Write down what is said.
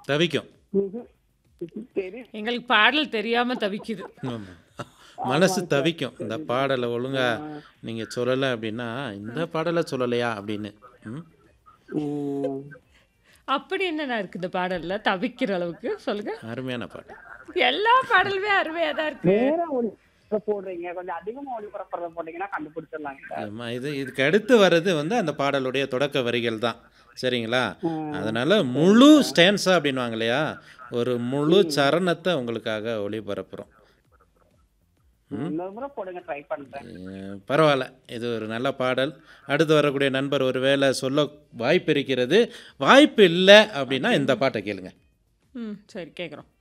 தவிக்கும் ம்ஹும். சரி எங்களுக்கு பாடல் தெரியாம தவிக்குது ஆமா. மனசு தவிக்கும் இந்த பாடலை ஒழுங்கா நீங்க சொல்லலை அப்படின்னா இந்த பாடலை சொல்லலையா அப்படின்னு ம்? ம். அப்படி என்னண்ணா இருக்குது இந்த பாடல்ல தவிக்கிற அளவுக்கு சொல்லுங்க அருமையான பாட்டு எல்லா பாடலுமே அருமையா தான் இருக்கு வேற ஒளி போடுறீங்க கொஞ்சம் அதிகமா ஒளி பரப்புறத போட்டீங்கன்னா கண்டுபிடிச்சிடலாங்க சார் ஆமா, இது இதுக்கு அடுத்து வர்றது வந்து அந்த பாடலுடைய தொடக்க வரிகள் தான் சரிங்களா அதனால முழு ஸ்டான்ஸா அப்படின்வாங்க இல்லையா ஒரு முழு சரணத்தை உங்களுக்காக ஒளிபரப்புறோம் இன்னொரு முறை போடுங்க ட்ரை பண்றேன் அஹ் பரவாயில்ல இது ஒரு நல்ல பாடல் அடுத்து வரக்கூடிய நண்பர் ஒரு வேளை சொல்ல வாய்ப்பு இருக்கிறது வாய்ப்பு இல்லை அப்படின்னா இந்த பாட்டை கேளுங்க ம் சரி கேட்குறோம்